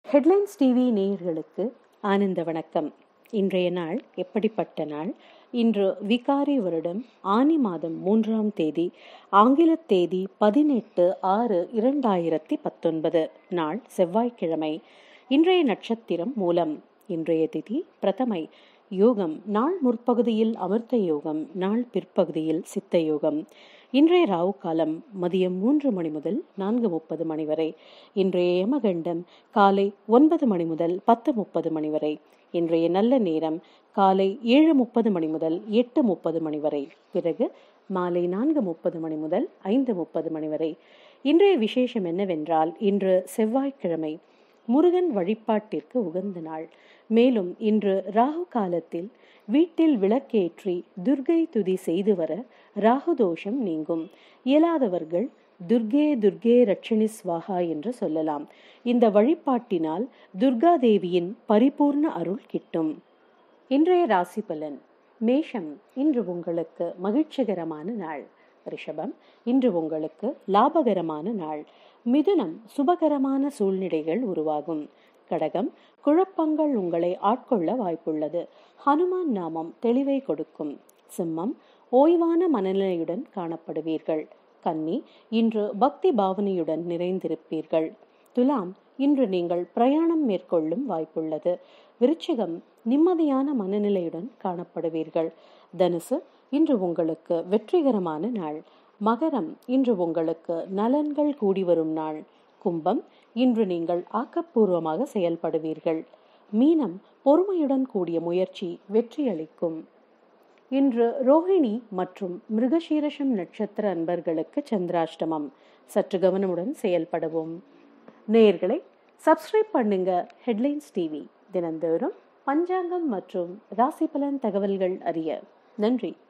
headlines TV நேயர்களுக்கு ஆனந்த வணக்கம் இன்றைய நாள் எப்படிப்பட்ட நாள் இன்று விகாரி வருடம் ஆனி மாதம் மூன்றாம் தேதி ஆங்கில தேதி பதினெட்டு ஆறு இரண்டாயிரத்தி பத்தொன்பது நாள் செவ்வாய்க்கிழமை இன்றைய நட்சத்திரம் மூலம் இன்றைய திதி பிரதமை யோகம் நாள் முற்பகுதியில் அமிர்த யோகம் நாள் பிற்பகுதியில் சித்த யோகம் இன்றைய ராவு காலம் மதியம் மூன்று மணி முதல் நான்கு முப்பது மணி வரை இன்றைய யமகண்டம் காலை ஒன்பது மணி முதல் பத்து முப்பது மணி வரை இன்றைய நல்ல நேரம் காலை ஏழு முப்பது மணி முதல் எட்டு முப்பது மணி வரை பிறகு மாலை நான்கு முப்பது மணி முதல் ஐந்து முப்பது மணி வரை இன்றைய விசேஷம் என்னவென்றால் இன்று செவ்வாய்க்கிழமை முருகன் வழிபாட்டிற்கு உகந்த நாள் மேலும் இன்று ராகு காலத்தில் வீட்டில் விளக்கேற்றி துர்கை துதி செய்து வர ராகு தோஷம் நீங்கும் இயலாதவர்கள் துர்கே துர்கே ரட்சணி ஸ்வாகா என்று சொல்லலாம் இந்த வழிபாட்டினால் துர்கா தேவியின் பரிபூர்ண அருள் கிட்டும் இன்றைய ராசி பலன் மேஷம் இன்று உங்களுக்கு மகிழ்ச்சிகரமான நாள் ரிஷபம் இன்று உங்களுக்கு லாபகரமான நாள் மிதுனம் சுபகரமான சூழ்நிலைகள் உருவாகும் கடகம் குழப்பங்கள் உங்களை ஆட்கொள்ள வாய்ப்புள்ளது ஹனுமான் நாமம் தெளிவை கொடுக்கும் சிம்மம் ஓய்வான மனநிலையுடன் காணப்படுவீர்கள் கன்னி இன்று பக்தி பாவனையுடன் நிறைந்திருப்பீர்கள் துலாம் இன்று நீங்கள் பிரயாணம் மேற்கொள்ளும் வாய்ப்புள்ளது விருச்சிகம் நிம்மதியான மனநிலையுடன் காணப்படுவீர்கள் தனுசு இன்று உங்களுக்கு வெற்றிகரமான நாள் மகரம் இன்று உங்களுக்கு நலன்கள் கூடி வரும் நாள் கும்பம் இன்று நீங்கள் ஆக்கப்பூர்வமாக செயல்படுவீர்கள் மீனம் பொறுமையுடன் கூடிய முயற்சி வெற்றியளிக்கும் இன்று ரோஹிணி மற்றும் மிருகசீரஷம் நட்சத்திர அன்பர்களுக்கு சந்திராஷ்டமம் சற்று கவனமுடன் செயல்படவும் நேயர்களை சப்ஸ்கிரைப் பண்ணுங்க ஹெட்லைன்ஸ் டிவி தினந்தோறும் பஞ்சாங்கம் மற்றும் ராசி பலன் தகவல்கள் அறிய நன்றி